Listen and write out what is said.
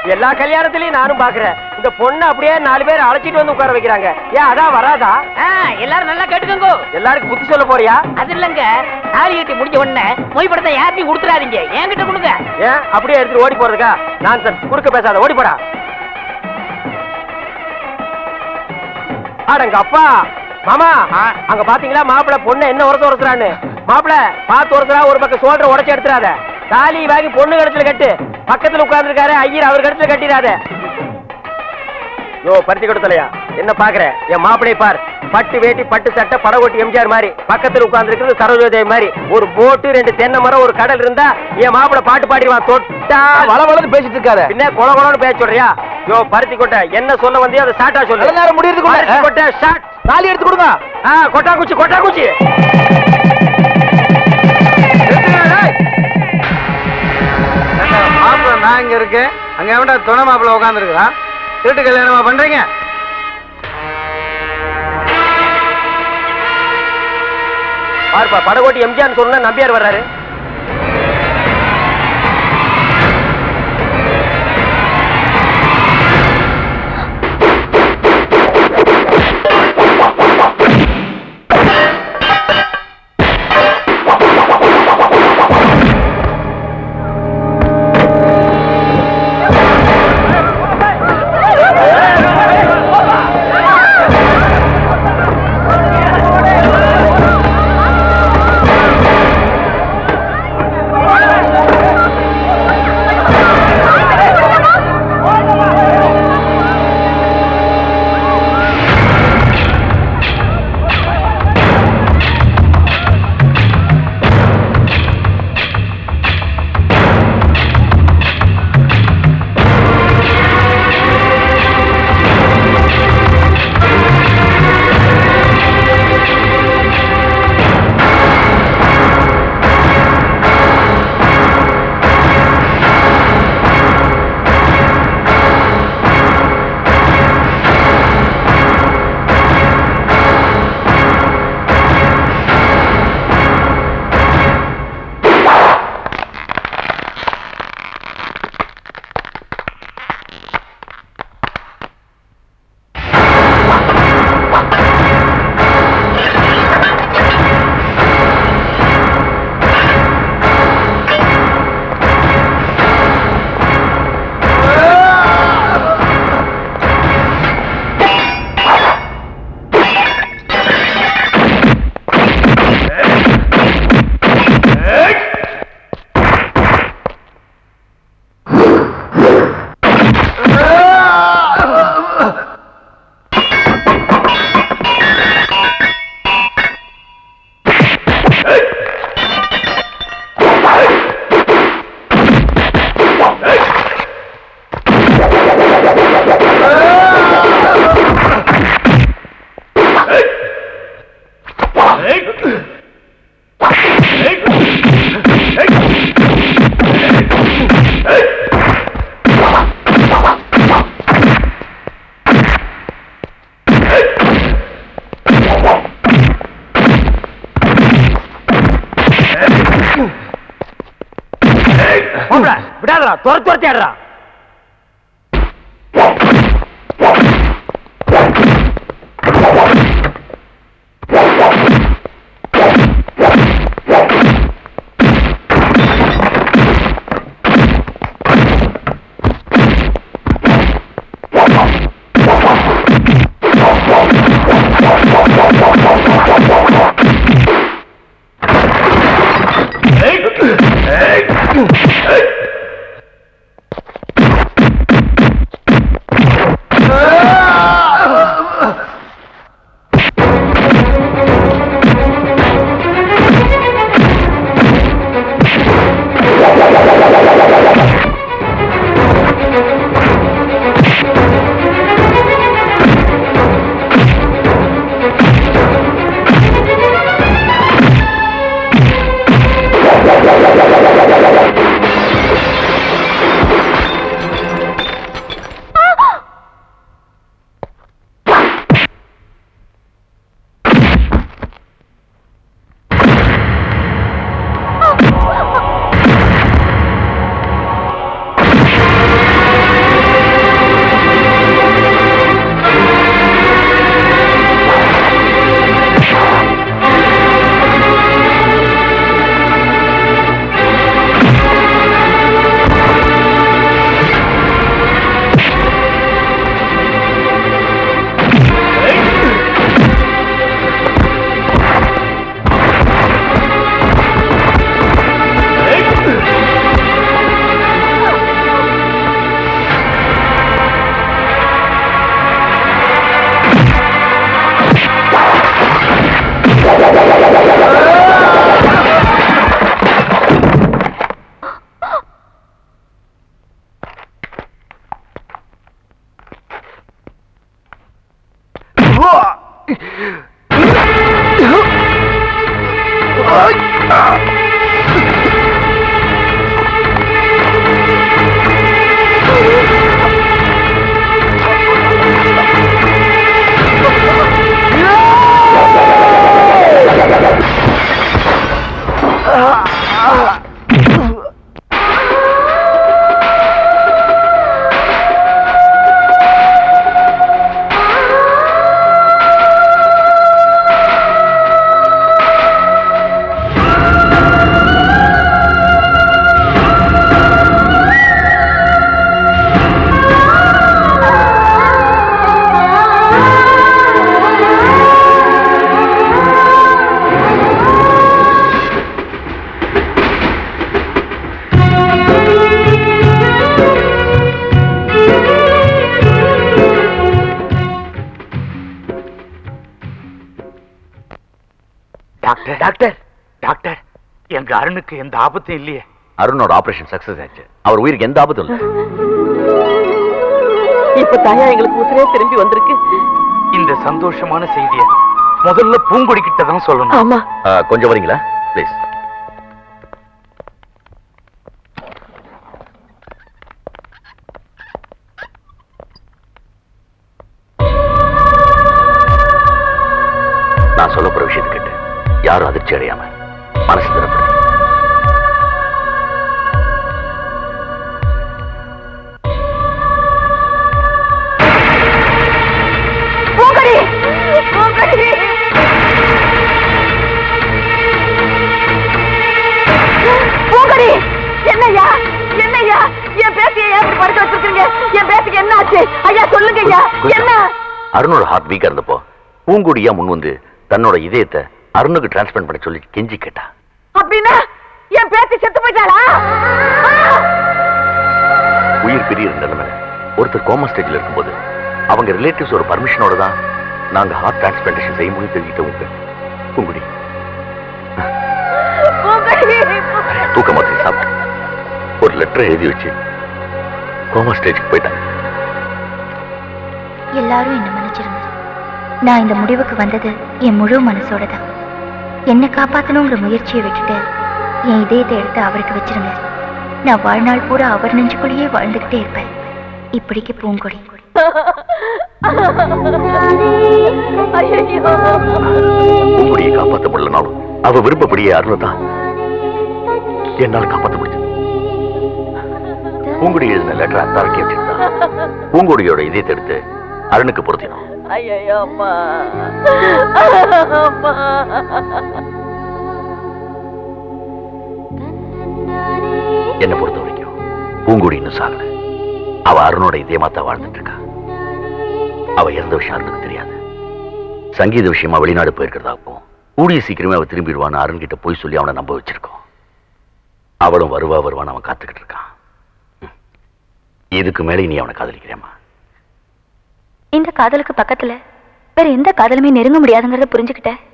எல்லா கல்யாணத்திலயும் நானும் பாக்குறேன் இந்த பொண்ணு அப்படியே நாலு பேர் அழைச்சிட்டு வந்து உட்கார வைக்கிறாங்க ஏன் அதான் வராதா எல்லாரும் நல்லா கேட்டுக்கோங்க எல்லாருக்கும் புத்தி சொல்ல போறியா அது இல்லங்க தாலி கட்டி முடிஞ்ச உடனே மொய் படத்தை யார்ட்டையும் கொடுத்துறாதீங்க என்கிட்ட கொடுங்க ஏன் அப்படியே எடுத்துட்டு ஓடி போறதுக்கா நான் குறுக்க பேசாத ஓடி போடா அடங்க அப்பா மாமா அங்க பாத்தீங்களா மாப்பிள பொண்ணு என்ன உரத்து உரத்துறான்னு மாப்பிள பார்த்து உரத்துறா ஒரு பக்கம் சோல்டர் உடச்சு எடுத்துறாத தாலி வாங்கி பொண்ணு கழுத்துல கட்டு பக்கத்துல உட்கார்ந்துருக்காரு ஐயர் அவர் கழுத்துல கட்டிடாத யோ பருத்தி கொடுத்தலையா என்ன பாக்குற என் மாப்பிளை பார் பட்டு வேட்டி பட்டு சட்டை படகோட்டி எம்ஜிஆர் மாதிரி பக்கத்துல உட்கார்ந்து இருக்கிறது சரோஜோதேவி மாதிரி ஒரு போட்டு ரெண்டு தென்னை மரம் ஒரு கடல் இருந்தா என் மாப்பிளை பாட்டு பாடிடுவான் தொட்டா வள வளன்னு பேசிட்டு இருக்காத பின்ன கொல கொலன்னு பேச சொல்றியா யோ பருத்தி கொட்டை என்ன சொல்ல வந்தியோ அதை ஷார்ட்டா சொல்லு நல்ல நேரம் முடியறதுக்குள்ள. பருத்தி கொட்டை ஷார்ட் தாலி எடுத்து கொடுங்க ஆ கொட்டா குச்சி கொட்டா குச்சி மாப்பிள்ள நான் இங்க இருக்கேன் அங்க எவன்டா துணை மாப்பிள்ள உட்கார்ந்து இருக்கிறான் திருட்டு கல்யாணமா பண்றீங்க பாருப்பா படகோட்டி எம்ஜிஆர் சொன்னா நம்பியார் வர்றாரு மாப்பிள விடாதடா துரத்து துரத்தி ஆடுறா டாக்டர் டாக்டர் டாக்டர் எங்க அருணுக்கு எந்த ஆபத்தும் இல்லையே அருணோட ஆபரேஷன் சக்சஸ் ஆச்சு அவர் உயிருக்கு எந்த ஆபத்தும் இல்லை இப்ப தாயா எங்களுக்கு உசுரே திரும்பி வந்திருக்கு இந்த சந்தோஷமான செய்திய முதல்ல பூங்கொடி கிட்ட தான் சொல்லணும் ஆமா ஆ, கொஞ்சம் வரீங்களா ப்ளீஸ் நான் சொல்ல போற விஷயத்தை கேட்டு யாரும் அதிர்ச்சி அடையாம மனசு திறப்படுது பூங்கொடி பூங்கொடி பூங்கொடி என்னய்யா என்னய்யா என் பேத்தியை ஏன் இப்படி படுக்க வச்சிருக்கீங்க என் பேத்திக்கு என்ன ஆச்சு ஐயா சொல்லுங்க ஐயா என்ன அருணோட ஹார்ட் வீக்கா இருந்தப்போ பூங்குடியா முன் வந்து தன்னோட இதயத்தை அருணுக்கு டிரான்ஸ்பிளண்ட் பண்ண சொல்லி கெஞ்சி கேட்டா அப்படின்னா என் பேத்தி செத்து போயிட்டாளா உயிர் பிரியிற நிலைமையில ஒருத்தர் கோமா ஸ்டேஜ்ல இருக்கும்போது அவங்க ரிலேட்டிவ்ஸ் ஒரு பர்மிஷனோட தான் நாங்க ஹார்ட் டிரான்ஸ்பிளான்டேஷன் செய்ய முடியும் தெரிவிக்கிட்டவங்க பூங்குடி பூங்கொடி தூக்க மாத்திரை சாப்பிட்டு ஒரு லெட்டர் எழுதி வச்சு கோமா ஸ்டேஜுக்கு போயிட்டான் எல்லாரும் என்ன மன்னிச்சிருங்க நான் இந்த முடிவுக்கு வந்தது என் முழு மனசோட தான் என்னை காப்பாத்தணுங்கிற முயற்சியை விட்டுட்டு என் இதயத்தை எடுத்து அவருக்கு வச்சிருங்க நான் வாழ்நாள் பூரா அவர் நெஞ்சுக்குள்ளேயே வாழ்ந்துகிட்டே இருப்பேன் இப்படிக்கு பூங்கொடி ஐயோ பூங்குடியை காப்பாற்ற முடியலனாலும் அவ விருப்பப்படியே அருணை தான் என்னால காப்பாற்ற முடிஞ்சது பூங்குடி எழுதின லெட்டர் அத்தாரிட்டி வச்சிருந்தா பூங்குடியோட இதயத்தை எடுத்து அருணுக்கு பொருத்தினோம் ஐயோ அம்மா அம்மா என்னை பொறுத்த வரைக்கும் பூங்குடி இன்னும் சாகல அவ அருணோட இதயமாத்தான் வாழ்ந்துட்டு இருக்கா அவ இறந்த விஷயம் அருணுக்கு தெரியாது சங்கீத விஷயமா வெளிநாடு போயிருக்கிறதாகவும் கூடிய சீக்கிரமே அவ திரும்பிடுவான்னு அருண் கிட்ட போய் சொல்லி அவனை நம்ப வச்சிருக்கோம் அவளும் வருவா வருவான்னு அவன் காத்துக்கிட்டு இருக்கான் ம். இதுக்கு மேலே நீ அவனை காதலிக்கிறேம்மா இந்த காதலுக்கு பக்கத்துல வேற எந்த காதலுமே நெருங்க முடியாதுங்கிறத புரிஞ்சுக்கிட்டேன்